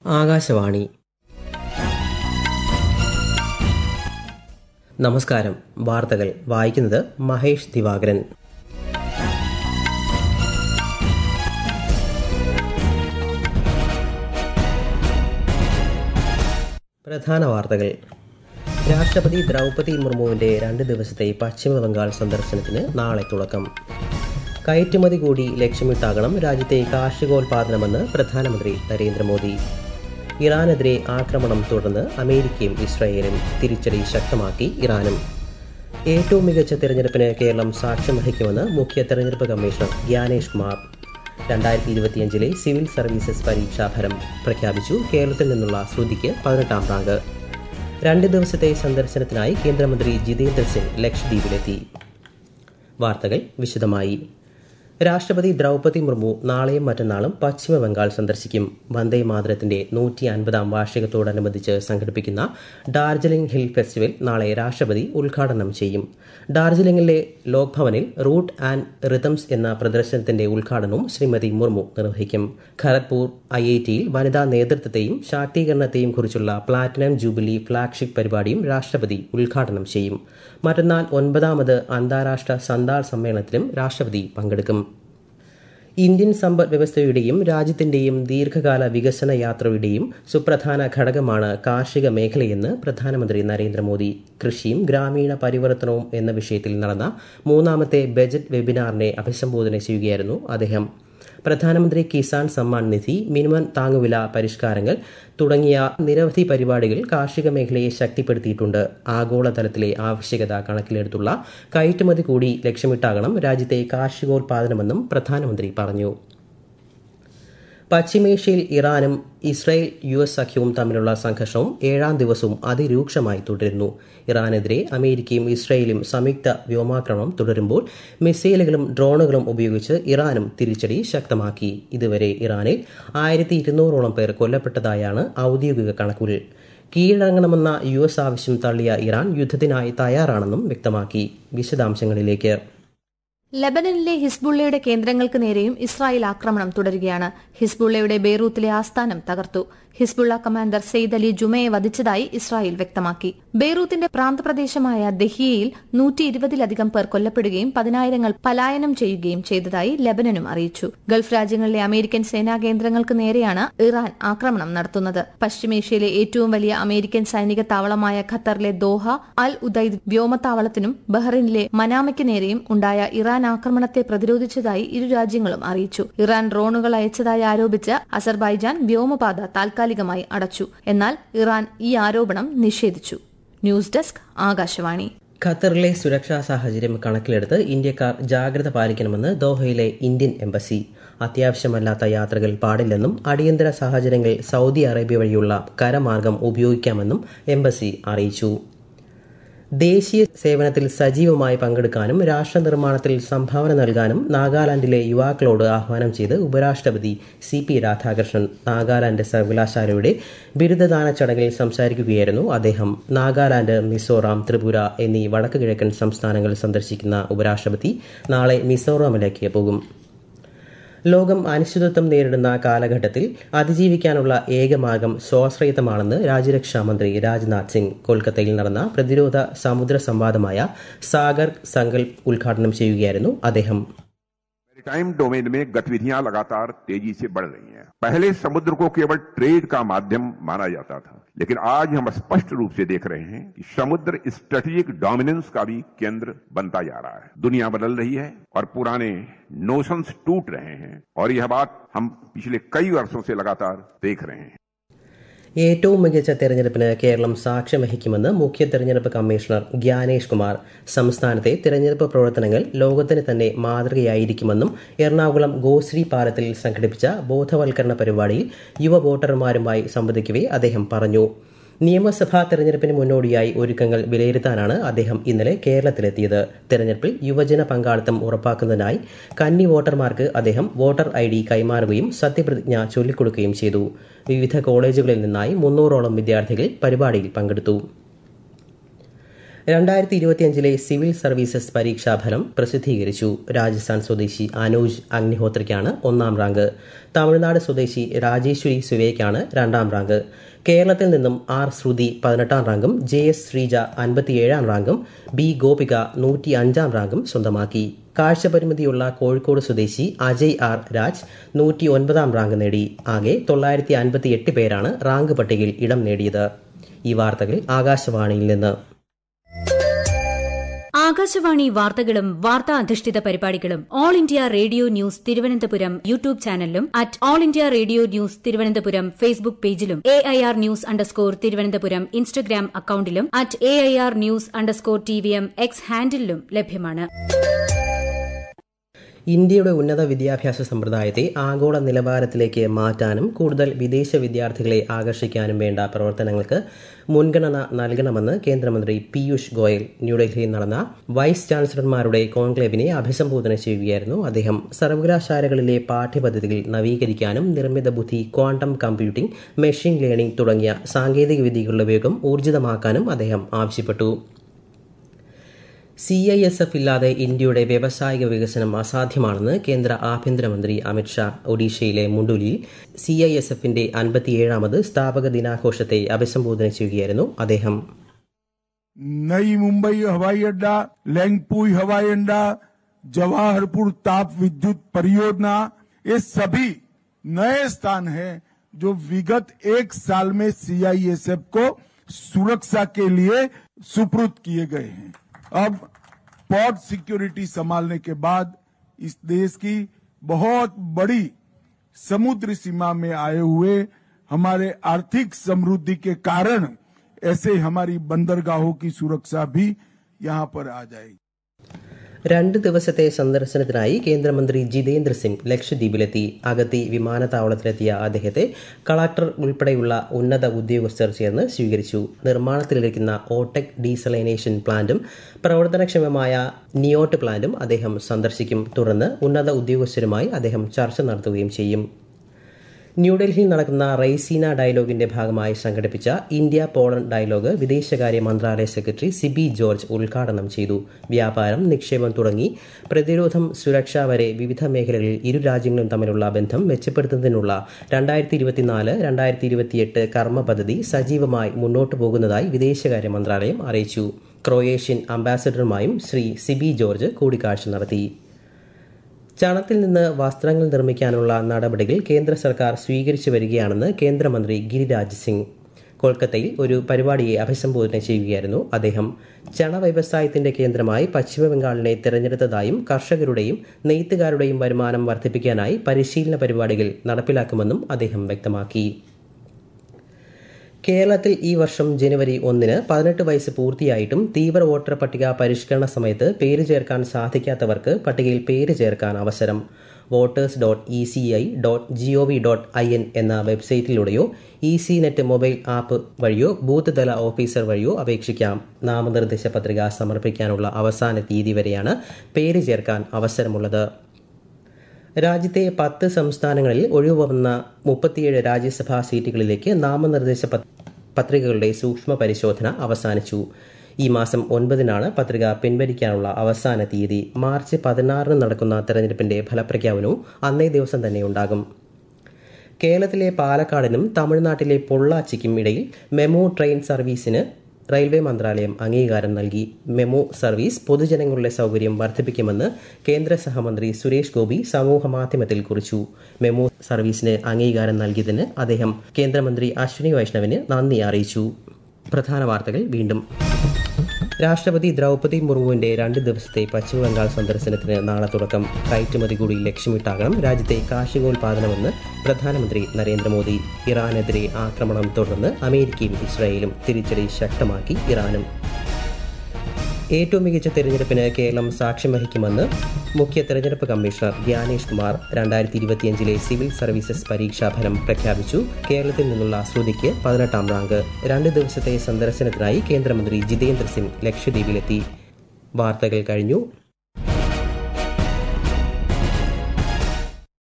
ആകാശവാണി നമസ്കാരം വാർത്തകൾ വായിക്കുന്നത് മഹേഷ് ദിവാകരൻ പ്രധാന വാർത്തകൾ രാഷ്ട്രപതി ദ്രൗപതി മുർമുവിന്റെ രണ്ട് ദിവസത്തെ പശ്ചിമ ബംഗാൾ സന്ദർശനത്തിന് നാളെ തുടക്കം കയറ്റുമതി കൂടി ലക്ഷ്യമിട്ടാകണം രാജ്യത്തെ കാർഷികോൽപാദനമെന്ന് പ്രധാനമന്ത്രി നരേന്ദ്രമോദി ഇറാനെതിരെ ആക്രമണം തുടർന്ന് അമേരിക്കയും ഇസ്രായേലും തിരിച്ചടി ശക്തമാക്കി ഇറാനും ഏറ്റവും മികച്ച തെരഞ്ഞെടുപ്പിന് കേരളം സാക്ഷ്യം വഹിക്കുമെന്ന് മുഖ്യ തെരഞ്ഞെടുപ്പ് കമ്മീഷണർ ഗ്യാനേഷ് കുമാർ രണ്ടായിരത്തി ഇരുപത്തിയഞ്ചിലെ സിവിൽ സർവീസസ് പരീക്ഷാഫലം പ്രഖ്യാപിച്ചു കേരളത്തിൽ നിന്നുള്ള ശ്രുതിക്ക് പതിനെട്ടാം റാങ്ക് രണ്ട് ദിവസത്തെ സന്ദർശനത്തിനായി കേന്ദ്രമന്ത്രി ജിതേന്ദ്ര സിംഗ് ലക്ഷദ്വീപിലെത്തി വാർത്തകൾ വിശദമായി രാഷ്ട്രപതി ദ്രൗപതി മുർമു നാളെയും മറ്റന്നാളും പശ്ചിമ ബംഗാൾ സന്ദർശിക്കും വന്ദേ മാതരത്തിന്റെ നൂറ്റി അൻപതാം വാർഷികത്തോടനുബന്ധിച്ച് സംഘടിപ്പിക്കുന്ന ഡാർജിലിംഗ് ഹിൽ ഫെസ്റ്റിവൽ നാളെ രാഷ്ട്രപതി ഉദ്ഘാടനം ചെയ്യും ഡാർജിലിംഗിലെ ലോക് ഭവനിൽ റൂട്ട് ആൻഡ് റിതംസ് എന്ന പ്രദർശനത്തിന്റെ ഉദ്ഘാടനവും ശ്രീമതി മുർമു നിർവഹിക്കും ഖരഗ്പൂർ ഐ ഐ ടിയിൽ വനിതാ നേതൃത്വത്തെയും ശാക്തീകരണത്തെയും കുറിച്ചുള്ള പ്ലാറ്റിനം ജൂബിലി ഫ്ളാഗ്ഷിപ്പ് പരിപാടിയും രാഷ്ട്രപതി ഉദ്ഘാടനം ചെയ്യും മറ്റന്നാൾ ഒൻപതാമത് അന്താരാഷ്ട്ര സന്താൾ സമ്മേളനത്തിലും രാഷ്ട്രപതി പങ്കെടുക്കും ഇന്ത്യൻ സമ്പദ് വ്യവസ്ഥയുടെയും രാജ്യത്തിന്റെയും ദീർഘകാല വികസന യാത്രയുടെയും സുപ്രധാന ഘടകമാണ് കാർഷിക മേഖലയെന്ന് പ്രധാനമന്ത്രി നരേന്ദ്രമോദി കൃഷിയും ഗ്രാമീണ പരിവർത്തനവും എന്ന വിഷയത്തിൽ നടന്ന മൂന്നാമത്തെ ബജറ്റ് വെബിനാറിനെ അഭിസംബോധന ചെയ്യുകയായിരുന്നു അദ്ദേഹം പ്രധാനമന്ത്രി കിസാൻ സമ്മാൻ നിധി മിനിമം താങ്ങുവില പരിഷ്കാരങ്ങൾ തുടങ്ങിയ നിരവധി പരിപാടികൾ കാർഷിക മേഖലയെ ശക്തിപ്പെടുത്തിയിട്ടുണ്ട് ആഗോളതലത്തിലെ ആവശ്യകത കണക്കിലെടുത്തുള്ള കയറ്റുമതി കൂടി ലക്ഷ്യമിട്ടാകണം രാജ്യത്തെ കാർഷികോൽപാദനമെന്നും പ്രധാനമന്ത്രി പറഞ്ഞു പശ്ചിമേഷ്യയിൽ ഇറാനും ഇസ്രായേൽ യു എസ് സഖ്യവും തമ്മിലുള്ള സംഘർഷവും ഏഴാം ദിവസവും അതിരൂക്ഷമായി തുടരുന്നു ഇറാനെതിരെ അമേരിക്കയും ഇസ്രായേലും സംയുക്ത വ്യോമാക്രമണം തുടരുമ്പോൾ മിസൈലുകളും ഡ്രോണുകളും ഉപയോഗിച്ച് ഇറാനും തിരിച്ചടി ശക്തമാക്കി ഇതുവരെ ഇറാനിൽ ആയിരത്തി ഇരുന്നൂറോളം പേർ കൊല്ലപ്പെട്ടതായാണ് ഔദ്യോഗിക കണക്കുകൾ കീഴടങ്ങണമെന്ന യു എസ് ആവശ്യം തള്ളിയ ഇറാൻ യുദ്ധത്തിനായി തയ്യാറാണെന്നും വ്യക്തമാക്കി വിശദാംശങ്ങളിലേക്ക് ലബനനിലെ ഹിസ്ബുള്ളയുടെ കേന്ദ്രങ്ങൾക്ക് നേരെയും ഇസ്രായേൽ ആക്രമണം തുടരുകയാണ് ഹിസ്ബുള്ളയുടെ ബെയ്റൂത്തിലെ ആസ്ഥാനം തകർത്തു ഹിസ്ബുള്ള കമാൻഡർ സെയ്ദ് അലി ജുമയെ വധിച്ചതായി ഇസ്രായേൽ വ്യക്തമാക്കി ബെയ്റൂത്തിന്റെ പ്രാന്തപ്രദേശമായ ദഹിയയിൽ നൂറ്റി ഇരുപതിലധികം പേർ കൊല്ലപ്പെടുകയും പതിനായിരങ്ങൾ പലായനം ചെയ്യുകയും ചെയ്തതായി ലബനനും അറിയിച്ചു ഗൾഫ് രാജ്യങ്ങളിലെ അമേരിക്കൻ സേനാ കേന്ദ്രങ്ങൾക്ക് നേരെയാണ് ഇറാൻ ആക്രമണം നടത്തുന്നത് പശ്ചിമേഷ്യയിലെ ഏറ്റവും വലിയ അമേരിക്കൻ സൈനിക താവളമായ ഖത്തറിലെ ദോഹ അൽ ഉദൈദ് വ്യോമത്താവളത്തിനും ബഹ്റിനിലെ മനാമയ്ക്ക് നേരെയും ഉണ്ടായ ഇറാൻ ആക്രമണത്തെ പ്രതിരോധിച്ചതായി ഇരു രാജ്യങ്ങളും അറിയിച്ചു ഇറാൻ ഡ്രോണുകൾ അയച്ചതായി ആരോപിച്ച് അസർബൈജാൻ വ്യോമപാത താൽക്കാലികമായി അടച്ചു എന്നാൽ ഇറാൻ ഈ ആരോപണം നിഷേധിച്ചു ന്യൂസ് ഡെസ്ക് ആകാശവാണി ഖത്തറിലെ സുരക്ഷാ സാഹചര്യം കണക്കിലെടുത്ത് ഇന്ത്യക്കാർ ജാഗ്രത പാലിക്കണമെന്ന് ദോഹയിലെ ഇന്ത്യൻ എംബസി അത്യാവശ്യമല്ലാത്ത യാത്രകൾ പാടില്ലെന്നും അടിയന്തര സാഹചര്യങ്ങൾ സൗദി അറേബ്യ വഴിയുള്ള കരമാർഗം ഉപയോഗിക്കാമെന്നും എംബസി അറിയിച്ചു ദേശീയ സേവനത്തിൽ സജീവമായി പങ്കെടുക്കാനും രാഷ്ട്ര നിർമ്മാണത്തിൽ സംഭാവന നൽകാനും നാഗാലാൻഡിലെ യുവാക്കളോട് ആഹ്വാനം ചെയ്ത് ഉപരാഷ്ട്രപതി സി പി രാധാകൃഷ്ണൻ നാഗാലാൻഡ് സർവകലാശാലയുടെ ബിരുദദാന ചടങ്ങിൽ സംസാരിക്കുകയായിരുന്നു അദ്ദേഹം നാഗാലാൻഡ് മിസോറാം ത്രിപുര എന്നീ വടക്കു കിഴക്കൻ സംസ്ഥാനങ്ങൾ സന്ദർശിക്കുന്ന ഉപരാഷ്ട്രപതി നാളെ മിസോറാമിലേക്ക് പോകും ലോകം അനിശ്ചിതത്വം നേരിടുന്ന കാലഘട്ടത്തിൽ അതിജീവിക്കാനുള്ള ഏക മാർഗം സ്വാശ്രയത്വമാണെന്ന് രാജ്യരക്ഷാ മന്ത്രി രാജ്നാഥ് സിംഗ് കൊൽക്കത്തയിൽ നടന്ന പ്രതിരോധ സമുദ്ര സംവാദമായ സാഗർ സങ്കൽപ് ഉദ്ഘാടനം ചെയ്യുകയായിരുന്നു അദ്ദേഹം टाइम डोमेन में गतिविधियां लगातार तेजी से बढ़ रही हैं पहले समुद्र को केवल ट्रेड का माध्यम माना जाता था लेकिन आज हम स्पष्ट रूप से देख रहे हैं कि समुद्र स्ट्रेटेजिक डोमिनेंस का भी केंद्र बनता जा रहा है दुनिया बदल रही है और पुराने नोशंस टूट रहे हैं और यह बात हम पिछले कई वर्षों से लगातार देख रहे हैं ഏറ്റവും മികച്ച തെരഞ്ഞെടുപ്പിന് കേരളം സാക്ഷ്യം വഹിക്കുമെന്ന് മുഖ്യ തെരഞ്ഞെടുപ്പ് കമ്മീഷണർ ഗ്യാനേഷ് കുമാർ സംസ്ഥാനത്തെ തെരഞ്ഞെടുപ്പ് പ്രവർത്തനങ്ങൾ ലോകത്തിന് തന്നെ മാതൃകയായിരിക്കുമെന്നും എറണാകുളം ഗോശ്രീ പാലത്തിൽ സംഘടിപ്പിച്ച ബോധവൽക്കരണ പരിപാടിയിൽ യുവ വോട്ടർമാരുമായി സംവദിക്കവെ അദ്ദേഹം പറഞ്ഞു നിയമസഭാ തെരഞ്ഞെടുപ്പിന് മുന്നോടിയായി ഒരുക്കങ്ങൾ വിലയിരുത്താനാണ് അദ്ദേഹം ഇന്നലെ കേരളത്തിലെത്തിയത് തെരഞ്ഞെടുപ്പിൽ യുവജന പങ്കാളിത്തം ഉറപ്പാക്കുന്നതിനായി കന്നി വോട്ടർമാർക്ക് അദ്ദേഹം വോട്ടർ ഐ ഡി കൈമാറുകയും സത്യപ്രതിജ്ഞ ചൊല്ലിക്കൊടുക്കുകയും ചെയ്തു വിവിധ കോളേജുകളിൽ നിന്നായി മുന്നൂറോളം വിദ്യാർത്ഥികൾ പരിപാടിയിൽ പങ്കെടുത്തു രണ്ടായിരത്തി ഇരുപത്തിയഞ്ചിലെ സിവിൽ സർവീസസ് പരീക്ഷാഫലം പ്രസിദ്ധീകരിച്ചു രാജസ്ഥാൻ സ്വദേശി അനൂജ് അഗ്നിഹോത്രയ്ക്കാണ് ഒന്നാം റാങ്ക് തമിഴ്നാട് സ്വദേശി രാജേശ്വരി സുവേയ്ക്കാണ് രണ്ടാം റാങ്ക് കേരളത്തിൽ നിന്നും ആർ ശ്രുതി പതിനെട്ടാം റാങ്കും ജെ എസ് ശ്രീജ അൻപത്തിയേഴാം റാങ്കും ബി ഗോപിക നൂറ്റി അഞ്ചാം റാങ്കും സ്വന്തമാക്കി കാഴ്ചപരിമിതിയുള്ള കോഴിക്കോട് സ്വദേശി അജയ് ആർ രാജ് നൂറ്റി ഒൻപതാം റാങ്ക് നേടി ആകെ തൊള്ളായിരത്തി അൻപത്തിയെട്ട് പേരാണ് റാങ്ക് പട്ടികയിൽ ഇടം നേടിയത് ഈ വാർത്തകൾ ആകാശവാണിയിൽ നിന്ന് ആകാശവാണി വാർത്തകളും വാർത്താ അധിഷ്ഠിത പരിപാടികളും All India Radio News Thiruvananthapuram YouTube ചാനലിലും at All India Radio News Thiruvananthapuram Facebook പേജിലും A I R news underscore Thiruvananthapuram Instagram അക്കൌണ്ടിലും at A I R news underscore T V M X ഹാൻഡിലും ലഭ്യമാണ് ഇന്ത്യയുടെ ഉന്നത വിദ്യാഭ്യാസ സമ്പ്രദായത്തെ ആഗോള നിലവാരത്തിലേക്ക് മാറ്റാനും കൂടുതൽ വിദേശ വിദ്യാർത്ഥികളെ ആകർഷിക്കാനും വേണ്ട പ്രവർത്തനങ്ങൾക്ക് മുൻഗണന നൽകണമെന്ന് കേന്ദ്രമന്ത്രി പീയൂഷ് ഗോയൽ ന്യൂഡൽഹിയിൽ നടന്ന വൈസ് ചാൻസലർമാരുടെ കോൺക്ലേവിനെ അഭിസംബോധന ചെയ്യുകയായിരുന്നു അദ്ദേഹം സർവകലാശാലകളിലെ പാഠ്യപദ്ധതികൾ നവീകരിക്കാനും നിർമ്മിത ബുദ്ധി ക്വാണ്ടം കമ്പ്യൂട്ടിംഗ് മെഷീൻ ലേണിംഗ് തുടങ്ങിയ സാങ്കേതിക വിദ്യകളുടെ ഉപയോഗം ഊർജിതമാക്കാനും അദ്ദേഹം ആവശ്യപ്പെട്ടു സി ഐ എസ് എഫ് ഇല്ലാതെ ഇന്ത്യയുടെ വ്യാവസായിക വികസനം അസാധ്യമാണെന്ന് കേന്ദ്ര ആഭ്യന്തരമന്ത്രി അമിത്ഷാ ഒഡീഷയിലെ മുണ്ടുലിയിൽ സി ഐ എസ് എഫിന്റെ അൻപത്തിയേഴാമത് സ്ഥാപക ദിനാഘോഷത്തെ അഭിസംബോധന ചെയ്യുകയായിരുന്നു അദ്ദേഹം नई मुंबई हवाई अड्डा लैंगपुई हवाई अड्डा जवाहरपुर ताप विद्युत परियोजना ये सभी नए स्थान हैं जो विगत एक साल में सीआईएसएफ को सुरक्षा के लिए सुपुर्द किए गए हैं अब पोर्ट सिक्योरिटी संभालने के बाद इस देश की बहुत बड़ी समुद्र सीमा में आए हुए हमारे आर्थिक समृद्धि के कारण ऐसे हमारी बंदरगाहों की सुरक्षा भी यहाँ पर आ जाएगी രണ്ട് ദിവസത്തെ സന്ദർശനത്തിനായി കേന്ദ്രമന്ത്രി ജിതേന്ദ്ര സിംഗ് ലക്ഷദ്വീപിലെത്തി അഗത്തി വിമാനത്താവളത്തിലെത്തിയ അദ്ദേഹത്തെ കളക്ടർ ഉൾപ്പെടെയുള്ള ഉന്നത ഉദ്യോഗസ്ഥർ ചേർന്ന് സ്വീകരിച്ചു നിർമ്മാണത്തിലിരിക്കുന്ന ഓടെക് ഡീസലൈനേഷൻ പ്ലാന്റും പ്രവർത്തനക്ഷമമായ നിയോട്ട് പ്ലാന്റും അദ്ദേഹം സന്ദർശിക്കും തുടർന്ന് ഉന്നത ഉദ്യോഗസ്ഥരുമായി അദ്ദേഹം ചർച്ച നടത്തുകയും ചെയ്യും ന്യൂഡൽഹിയിൽ നടക്കുന്ന റൈസീന ഡയലോഗിന്റെ ഭാഗമായി സംഘടിപ്പിച്ച ഇന്ത്യ പോളണ്ട് ഡയലോഗ് വിദേശകാര്യ മന്ത്രാലയ സെക്രട്ടറി സിബി ജോർജ് ഉദ്ഘാടനം ചെയ്തു വ്യാപാരം നിക്ഷേപം തുടങ്ങി പ്രതിരോധം സുരക്ഷ വരെ വിവിധ മേഖലകളിൽ ഇരു രാജ്യങ്ങളും തമ്മിലുള്ള ബന്ധം മെച്ചപ്പെടുത്തുന്നതിനുള്ള രണ്ടായിരത്തി ഇരുപത്തിനാല് രണ്ടായിരത്തി ഇരുപത്തിയെട്ട് കർമ്മ പദ്ധതി സജീവമായി മുന്നോട്ടു പോകുന്നതായി വിദേശകാര്യ മന്ത്രാലയം അറിയിച്ചു ക്രൊയേഷ്യൻ അംബാസഡറുമായും ശ്രീ സിബി ജോർജ് കൂടിക്കാഴ്ച നടത്തി ചണത്തിൽ നിന്ന് വസ്ത്രങ്ങൾ നിർമ്മിക്കാനുള്ള നടപടികൾ കേന്ദ്ര സർക്കാർ സ്വീകരിച്ചു വരികയാണെന്ന് കേന്ദ്രമന്ത്രി ഗിരിരാജ് സിംഗ് കൊൽക്കത്തയിൽ ഒരു പരിപാടിയെ അഭിസംബോധന ചെയ്യുകയായിരുന്നു അദ്ദേഹം ചണ വ്യവസായത്തിന്റെ കേന്ദ്രമായി പശ്ചിമബംഗാളിനെ തെരഞ്ഞെടുത്തതായും കർഷകരുടെയും നെയ്ത്തുകാരുടെയും വരുമാനം വർദ്ധിപ്പിക്കാനായി പരിശീലന പരിപാടികൾ നടപ്പിലാക്കുമെന്നും അദ്ദേഹം വ്യക്തമാക്കി കേരളത്തിൽ ഈ വർഷം ജനുവരി ഒന്നിന് പതിനെട്ട് വയസ്സ് പൂർത്തിയായിട്ടും തീവ്ര വോട്ടർ പട്ടിക പരിഷ്കരണ സമയത്ത് പേര് ചേർക്കാൻ സാധിക്കാത്തവർക്ക് പട്ടികയിൽ പേര് ചേർക്കാൻ അവസരം voters dot E C I dot G O V dot I N എന്ന വെബ്സൈറ്റിലൂടെയോ E C net mobile app വഴിയോ ബൂത്ത് തല ഓഫീസർ വഴിയോ അപേക്ഷിക്കാം നാമനിർദ്ദേശ പത്രിക സമർപ്പിക്കാനുള്ള അവസാന തീയതി വരെയാണ് പേര് ചേർക്കാൻ അവസരമുള്ളത് രാജ്യത്തെ പത്ത് സംസ്ഥാനങ്ങളിൽ ഒഴിവ് വന്ന മുപ്പത്തിയേഴ് രാജ്യസഭാ സീറ്റുകളിലേക്ക് നാമനിർദ്ദേശ പത്രികകളുടെ സൂക്ഷ്മ പരിശോധന അവസാനിച്ചു ഈ മാസം ഒൻപതിനാണ് പത്രിക പിൻവലിക്കാനുള്ള അവസാന തീയതി മാർച്ച് പതിനാറിന് നടക്കുന്ന തെരഞ്ഞെടുപ്പിന്റെ ഫലപ്രഖ്യാപനവും അന്നേ ദിവസം തന്നെ ഉണ്ടാകും കേരളത്തിലെ പാലക്കാടിനും തമിഴ്നാട്ടിലെ പൊള്ളാച്ചിക്കും ഇടയിൽ മെമു ട്രെയിൻ സർവീസിന് റെയിൽവേ മന്ത്രാലയം അംഗീകാരം നൽകി മെമു സർവീസ് പൊതുജനങ്ങളുടെ സൗകര്യം വർദ്ധിപ്പിക്കുമെന്ന് കേന്ദ്ര സഹമന്ത്രി സുരേഷ് ഗോപി സമൂഹ മാധ്യമത്തിൽ കുറിച്ചു മെമു സർവീസിന് അംഗീകാരം നൽകിയതിന് അദ്ദേഹം കേന്ദ്രമന്ത്രി അശ്വിനി വൈഷ്ണവിന് നന്ദി അറിയിച്ചു പ്രധാന വാർത്തകൾ വീണ്ടും രാഷ്ട്രപതി ദ്രൗപദി മുർമുവിന്റെ രണ്ട് ദിവസത്തെ പശ്ചിമബംഗാൾ സന്ദർശനത്തിന് നാളെ തുടക്കം കയറ്റുമതി കൂടി ലക്ഷ്യമിട്ടാകണം രാജ്യത്തെ കാർഷികോൽപാദനമെന്ന് പ്രധാനമന്ത്രി നരേന്ദ്രമോദി ഇറാനെതിരെ ആക്രമണം തുടർന്ന് അമേരിക്കയും ഇസ്രായേലും തിരിച്ചടി ശക്തമാക്കി ഇറാനും ഏറ്റവും മികച്ച തെരഞ്ഞെടുപ്പിന് കേരളം സാക്ഷ്യം വഹിക്കുമെന്ന് മുഖ്യ തെരഞ്ഞെടുപ്പ് കമ്മീഷണർ ഗ്യാനേഷ് കുമാർ രണ്ടായിരത്തി ഇരുപത്തിയഞ്ചിലെ സിവിൽ സർവീസസ് പരീക്ഷാഫലം പ്രഖ്യാപിച്ചു കേരളത്തിൽ നിന്നുള്ള ശ്രുതിക്ക് പതിനെട്ടാം റാങ്ക് രണ്ട് ദിവസത്തെ സന്ദർശനത്തിനായി കേന്ദ്രമന്ത്രി ജിതേന്ദ്ര സിംഗ് ലക്ഷദ്വീപിലെത്തി വാർത്തകൾ കഴിഞ്ഞു